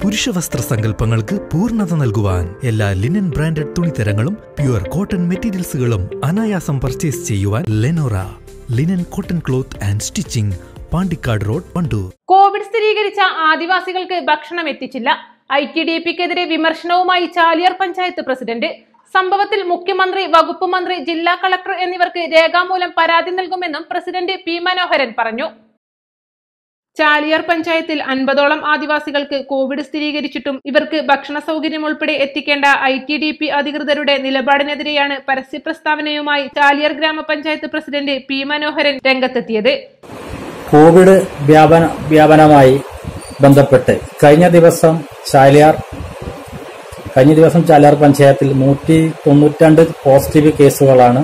പുരുഷവസ്ത്ര സങ്കല്പങ്ങൾക്ക് പൂർണ്ണത നൽകുവാൻ എല്ലാ ലിനൻ ബ്രാൻഡഡ് തുണിത്തരങ്ങളും പ്യുവർ കോട്ടൺ മെറ്റീരിയൽസുകളും അനായാസം പർച്ചേസ് ചെയ്യുവാൻ Lenora linen cotton cloth and stitching Pandikkad road Wandoor COVID സ്ഥിരീകരിച്ച ആദിവാസികൾക്ക് ഭക്ഷണം എത്തിച്ചില്ല ഐ ടി ഡി പിക്കെതിരെ വിമർശനവുമായി ചാലിയാർ പഞ്ചായത്ത് പ്രസിഡന്റ് സംഭവത്തിൽ മുഖ്യമന്ത്രി വകുപ്പ് മന്ത്രി ജില്ലാ കളക്ടർ എന്നിവർക്ക് രേഖാമൂലം പരാതി നൽകുമെന്നും പ്രസിഡന്റ് പി മനോഹരൻ പറഞ്ഞു ചാലിയാർ പഞ്ചായത്തിൽ അൻപതോളം ആദിവാസികൾക്ക് കോവിഡ് സ്ഥിരീകരിച്ചിട്ടും ഇവർക്ക് ഭക്ഷണ സൗകര്യം ഉൾപ്പെടെ എത്തിക്കേണ്ട ഐ ടി ഡി പി അധികൃതരുടെ നിലപാടിനെതിരെയാണ് പരസ്യ പ്രസ്താവനയുമായി ചാലിയാർ ഗ്രാമപഞ്ചായത്ത് പ്രസിഡന്റ് പി മനോഹരൻ രംഗത്തെത്തിയത് കോവിഡ് വ്യാപന വ്യാപനമായി ബന്ധപ്പെട്ട് കഴിഞ്ഞ ദിവസം ചാലിയാർ കഴിഞ്ഞ ദിവസം ചാലിയാർ പഞ്ചായത്തിൽ നൂറ്റി തൊണ്ണൂറ്റിരണ്ട് പോസിറ്റീവ് കേസുകളാണ്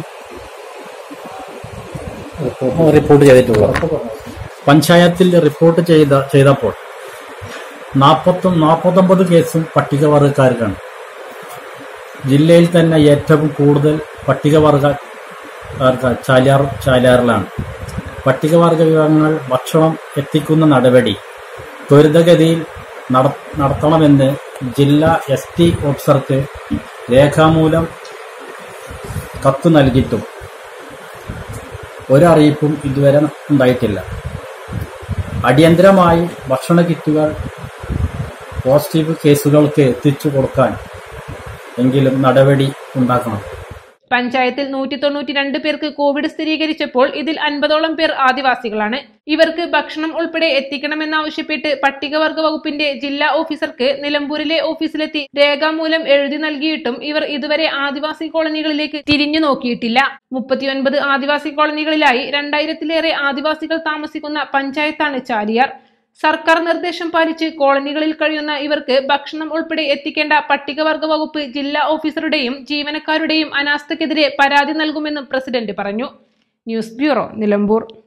റിപ്പോർട്ട് ചെയ്തിട്ടുള്ളത് പഞ്ചായത്തിൽ റിപ്പോർട്ട് ചെയ്ത ചെയ്തപ്പോൾ നാൽപ്പത്തി നാൽപ്പത്തൊമ്പത് കേസും പട്ടികവർഗക്കാർക്കാണ് ജില്ലയിൽ തന്നെ ഏറ്റവും കൂടുതൽ പട്ടികവർഗക്കാർക്ക് ചാലിയാർ ചാലിയാറിലാണ് പട്ടികവർഗ വിഭാഗങ്ങൾ ഭക്ഷണം എത്തിക്കുന്ന നടപടി ത്വരിതഗതിയിൽ നട- നടത്തണമെന്ന് ജില്ലാ എസ് ടി ഓഫീസർക്ക് രേഖാമൂലം കത്ത് നൽകിയിട്ടും ഒരറിയിപ്പും ഇതുവരെ ഉണ്ടായിട്ടില്ല അടിയന്തരമായി ഭക്ഷണ കിറ്റുകൾ പോസിറ്റീവ് കേസുകൾക്ക് എത്തിച്ചു കൊടുക്കാൻ എങ്കിലും നടപടി ഉണ്ടാക്കണം പഞ്ചായത്തിൽ നൂറ്റി തൊണ്ണൂറ്റി രണ്ട് പേർക്ക് കോവിഡ് സ്ഥിരീകരിച്ചപ്പോൾ ഇതിൽ അൻപതോളം പേർ ആദിവാസികളാണ് ഇവർക്ക് ഭക്ഷണം ഉൾപ്പെടെ എത്തിക്കണമെന്നാവശ്യപ്പെട്ട് പട്ടികവർഗ വകുപ്പിന്റെ ജില്ലാ ഓഫീസർക്ക് നിലമ്പൂരിലെ ഓഫീസിലെത്തി രേഖാമൂലം എഴുതി നൽകിയിട്ടും ഇവർ ഇതുവരെ ആദിവാസി കോളനികളിലേക്ക് തിരിഞ്ഞു നോക്കിയിട്ടില്ല മുപ്പത്തിയൊൻപത് ആദിവാസി കോളനികളിലായി രണ്ടായിരത്തിലേറെ ആദിവാസികൾ താമസിക്കുന്ന പഞ്ചായത്താണ് ചാലിയാർ സർക്കാർ നിർദ്ദേശം പാലിച്ച് കോളനികളിൽ കഴിയുന്ന ഇവർക്ക് ഭക്ഷണം ഉൾപ്പെടെ എത്തിക്കേണ്ട പട്ടികവർഗ വകുപ്പ് ജില്ലാ ഓഫീസറുടെയും ജീവനക്കാരുടെയും അനാസ്ഥക്കെതിരെ പരാതി നൽകുമെന്നും പ്രസിഡന്റ് പറഞ്ഞു ന്യൂസ് ബ്യൂറോ നിലമ്പൂർ